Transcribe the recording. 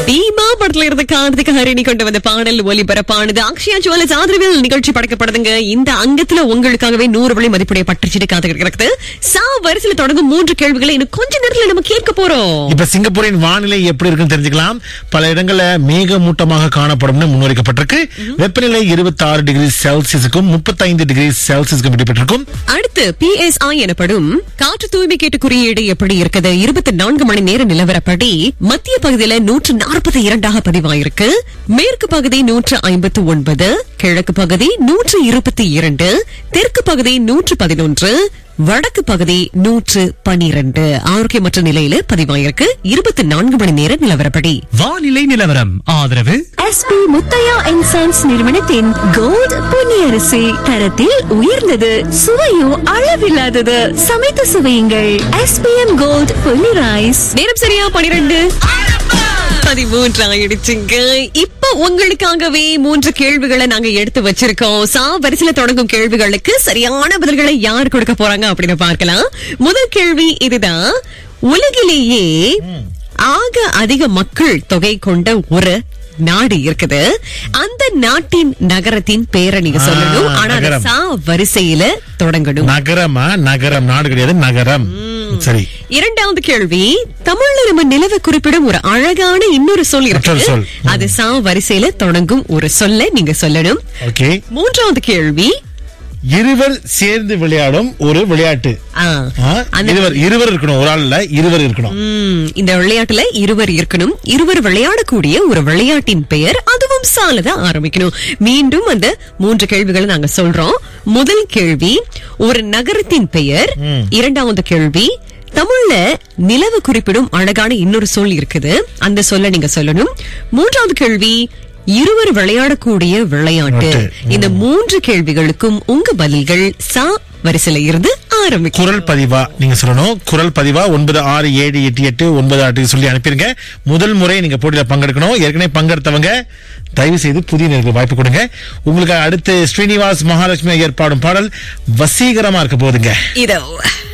பீமா படத்துல இருந்து கார்த்திக் ஹரிணி கொண்டு வந்த பாடல் ஒலிபரப்பானது அக்ஷயா ஜுவல்லர்ஸ் ஆதரவில் நிகழ்ச்சி படைக்கப்படுதுங்க இந்த அங்கத்துல உங்களுக்காகவே நூறு வழி மதிப்புடைய பற்றுச்சிட்டு காத்துக்கிறது சா வரிசையில தொடங்கும் மூன்று கேள்விகளை இன்னும் கொஞ்ச நேரத்துல நம்ம கேட்க போறோம் இப்ப சிங்கப்பூரின் வானிலை எப்படி இருக்குன்னு தெரிஞ்சுக்கலாம் பல இடங்கள்ல மேகமூட்டமாக காணப்படும்னு முன்னுரைக்கப்பட்டிருக்கு வெப்பநிலை 26 டிகிரி செல்சியஸுக்கும் 35 டிகிரி செல்சியஸுக்கும் இடைப்பட்டிருக்கும் அடுத்து பிஎஸ்ஐ எனப்படும் காற்று தூய்மை கேட்டு குறியீடு எப்படி இருக்குது இருபத்தி நான்கு மணி நேர நிலவரப்படி மத்திய பகுதியில நூற்று நாற்பத்தி இரண்டாக பதிவாயிருக்கு மேற்கு பகுதி நூற்று ஐம்பத்து ஒன்பது கிழக்கு பகுதி நூற்று இருபத்தி இரண்டு தெற்கு பகுதி நூற்று பதினொன்று வடக்கு பகுதி நூற்று பனிரெண்டு ஆரோக்கியமற்ற நிலையில பதிவாயிருக்கு இருபத்தி நான்கு மணி நேர நிலவரப்படி வானிலை நிலவரம் ஆதரவு எஸ்பி முத்தையா அண்ட் சன்ஸ் நிறுவனத்தின் கோல்ட் பொன்னியரிசி தரத்தில் உயர்ந்தது சுவையும் அளவில்லாதது சமைத்து சுவையுங்கள் எஸ்பிஎம் கோல்ட் பொன்னி ரைஸ் நேரம் சரியா பனிரெண்டு பதிமூன்று ஆயிடுச்சுங்க இப்ப உங்களுக்காகவே மூன்று கேள்விகளை நாங்க எடுத்து வச்சிருக்கோம் சா வரிசையில தொடங்கும் கேள்விகளுக்கு சரியான பதில்களை யார் கொடுக்க போறாங்க அப்படின்னு பார்க்கலாம் முதல் கேள்வி இதுதான் உலகிலேயே ஆக அதிக மக்கள் தொகை கொண்ட ஒரு நாடு இருக்குது அந்த நாட்டின் நகரத்தின் பேரை நீங்க சொல்லணும் ஆ, ஆனா அது நகரம். சா வரிசையில தொடங்கணும் நகரமா நகரம் நாடு கிடையாது நகரம் சரி இரண்டாவது கேள்வி தமிழ்ல நம்ம நிலவை குறிப்பிடும் ஒரு அழகான இன்னொரு சொல் இருக்கு மற்றொரு சொல். அது சா வரிசையில தொடங்கும் ஒரு சொல்ல நீங்க சொல்லணும் ஓகே மூன்றாவது கேள்வி இருவர் சேர்ந்து விளையாடும் ஒரு விளையாட்டு ஆ, ஆ, அந்த- இருவர் இருவர் இருக்கணும் ஒரு ஆள்ல இருவர் இருக்கணும் ம், இந்த விளையாட்டுல இருவர் இருக்கணும் இருவர் விளையாடக்கூடிய ஒரு விளையாட்டின் பெயர் அதுவும் சாலதான் ஆரம்பிக்கணும் மீண்டும் அந்த மூன்று கேள்விகளை நாங்க சொல்றோம் முதல் கேள்வி ஒரு நகரத்தின் பெயர் இரண்டாவது கேள்வி தமிழ்ல நிலவு குறிப்பிடும் அழகான இன்னொரு சொல் இருக்குது அந்த சொல்ல நீங்க சொல்லணும் மூன்றாவது கேள்வி இருவர் விளையாடக்கூடிய விளையாட்டு விளையாட்டு. இந்த மூன்று கேள்விகளுக்கும் உங்க பதில்கள் சா வரிசையில இருந்து ஆரம்பிக்கும் குரல் பதிவா நீங்க சொல்லணும் குரல் பதிவா ஒன்பது ஆறு ஏழு எட்டு எட்டு ஒன்பது ஆட்டு சொல்லி அனுப்பிருங்க முதல் முறை நீங்க போட்டியில பங்கெடுக்கணும் ஏற்கனவே பங்கெடுத்தவங்க தயவு செய்து புதிய நேருக்கு வாய்ப்பு கொடுங்க உங்களுக்கு அடுத்து ஸ்ரீனிவாஸ் மகாலட்சுமி ஐயர் பாடும் பாடல் வசீகரமா இருக்க போகுதுங்க இதோ